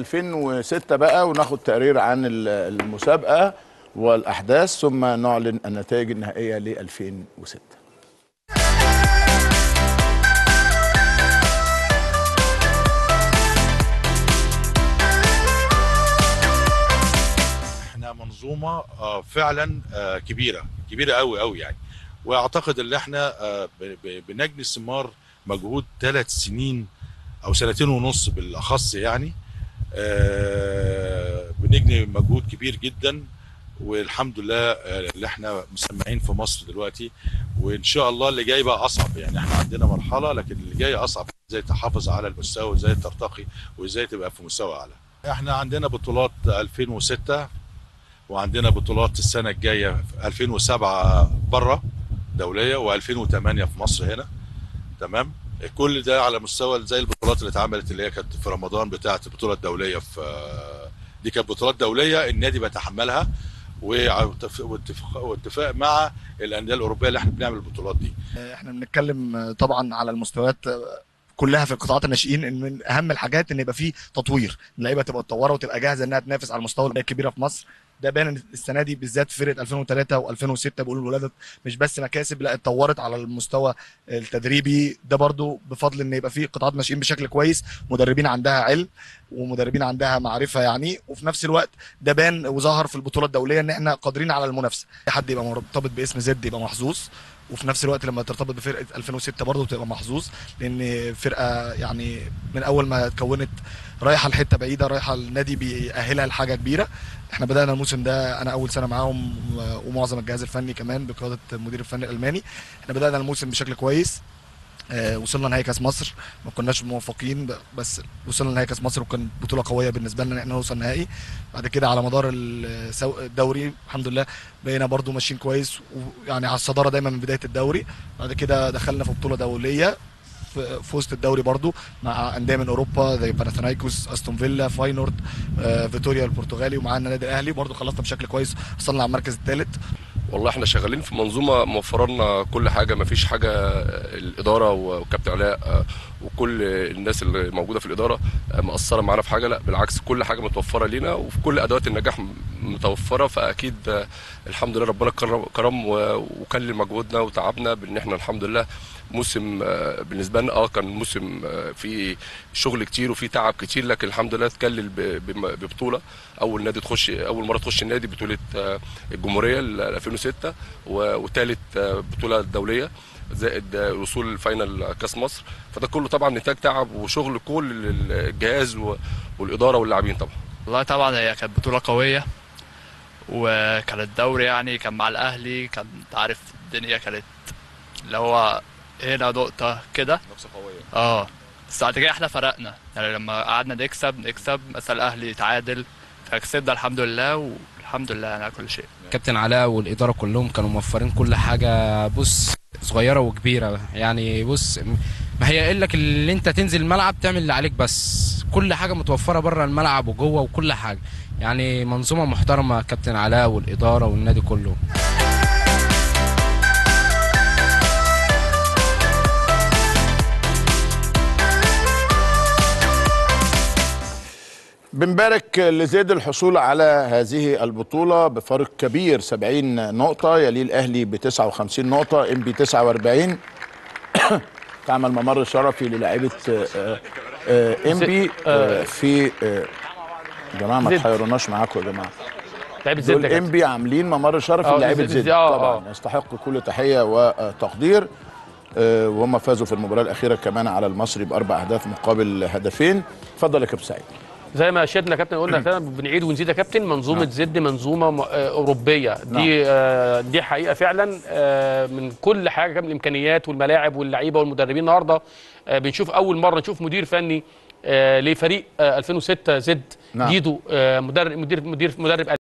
2006 بقى وناخد تقرير عن ال- المسابقه والاحداث ثم نعلن النتائج النهائيه ل 2006 احنا منظومه آه، فعلا آه، كبيره كبيره قوي قوي يعني واعتقد ان احنا آه، ب- ب- بنجني ثمار مجهود ثلاث سنين او سنتين ونص بالاخص يعني آه، بنجني مجهود كبير جدا والحمد لله آه، اللي احنا مسمعين في مصر دلوقتي وان شاء الله اللي جاي بقى اصعب يعني احنا عندنا مرحله لكن اللي جاي اصعب ازاي تحافظ على المستوى وازاي ترتقي وازاي تبقى في مستوى اعلى احنا عندنا بطولات 2006 وعندنا بطولات السنه الجايه في 2007 بره دوليه و2008 في مصر هنا تمام كل ده على مستوى زي البطولات اللي اتعملت اللي هي كانت في رمضان بتاعه البطوله الدوليه في دي كانت بطولات دوليه النادي بيتحملها واتفاق واتفاق- واتفاق مع الانديه الاوروبيه اللي احنا بنعمل البطولات دي احنا بنتكلم طبعا على المستويات كلها في قطاعات الناشئين ان من اهم الحاجات ان يبقى فيه تطوير اللعيبه تبقى متطوره وتبقى جاهزه انها تنافس على المستوى الكبيره في مصر ده بان السنه دي بالذات فرقه 2003 و2006 بيقولوا الولاده مش بس مكاسب لا اتطورت على المستوى التدريبي ده برضو بفضل ان يبقى فيه قطاعات ناشئين بشكل كويس مدربين عندها علم ومدربين عندها معرفه يعني وفي نفس الوقت ده بان وظهر في البطوله الدوليه ان احنا قادرين على المنافسه حد يبقى مرتبط باسم زد يبقى محظوظ وفي نفس الوقت لما ترتبط بفرقه 2006 برضه بتبقى محظوظ لان فرقه يعني من اول ما اتكونت رايحه لحته بعيده رايحه النادي بيأهلها لحاجه كبيره احنا بدانا الموسم ده انا اول سنه معاهم ومعظم الجهاز الفني كمان بقياده المدير الفني الالماني احنا بدانا الموسم بشكل كويس آه، وصلنا نهائي كاس مصر ما كناش موفقين ب- بس وصلنا نهائي كاس مصر وكان بطوله قويه بالنسبه لنا ان احنا نوصل نهائي بعد كده على مدار السو- الدوري الحمد لله بقينا برضو ماشيين كويس ويعني على الصداره دايما من بدايه الدوري بعد كده دخلنا في بطوله دوليه في في وسط الدوري برضو مع انديه من اوروبا زي باناثينايكوس استون فيلا فاينورد آه، فيتوريا البرتغالي ومعانا النادي الاهلي برضو خلصنا بشكل كويس وصلنا على المركز الثالث والله احنا شغالين في منظومه موفره لنا كل حاجه ما فيش حاجه الاداره وكابتن علاء آه، وكل الناس اللي موجوده في الاداره آه، مقصره معانا في حاجه لا بالعكس كل حاجه متوفره لينا وفي كل ادوات النجاح م- متوفره فاكيد آه، الحمد لله ربنا كرم كرم و- وكلل مجهودنا وتعبنا بان احنا الحمد لله موسم آه، بالنسبه لنا اه كان موسم آه، فيه شغل كتير وفيه تعب كتير لكن الحمد لله اتكلل ب- بم- ببطوله اول نادي تخش اول مره تخش النادي بطوله آه، الجمهوريه ل 2006 وثالث بطوله دوليه زائد آه، وصول الفاينل كاس مصر فده كله طبعا نتاج تعب وشغل كل الجهاز و- والاداره واللاعبين طبعا والله طبعا هي كانت بطولة قوية وكان الدوري يعني كان مع الأهلي كان انت عارف الدنيا كانت اللي هو هنا نقطة كده نفسه قويه اه بس بعد كده احنا فرقنا يعني لما قعدنا نكسب نكسب مثلا الأهلي تعادل فكسبنا الحمد لله والحمد لله يعني على كل شيء كابتن علاء والاداره كلهم كانوا موفرين كل حاجه بص صغيره وكبيره يعني بص ما هي الا لك اللي انت تنزل الملعب تعمل اللي عليك بس كل حاجه متوفره بره الملعب وجوه وكل حاجه يعني منظومه محترمه كابتن علاء والاداره والنادي كله بنبارك لزيد الحصول على هذه البطولة بفارق كبير 70 نقطة يليه الأهلي ب 59 نقطة ام بي 49 تعمل ممر شرفي للاعيبة ام بي في آه، يا جماعة ما زد. تحيروناش معاكم يا جماعة لعيبه زد دول يا ام كابتن. بي عاملين ممر شرفي آه، للاعيبة زد- زد زد- آه، طبعا آه. يستحقوا كل تحية وتقدير آه، وهم فازوا في المباراة الأخيرة كمان على المصري بأربع أهداف مقابل هدفين اتفضل يا كابتن سعيد زي ما شدنا يا كابتن قلنا فعلا بنعيد ونزيد يا كابتن منظومه نعم. زد منظومه م- آه، اوروبيه دي آه، دي حقيقه فعلا آه، من كل حاجه كان الامكانيات والملاعب واللعيبه والمدربين النهارده آه، بنشوف اول مره نشوف مدير فني آه، لفريق آه، 2006 زد نعم. ديدو آه، مدرب مدير مدير مدرب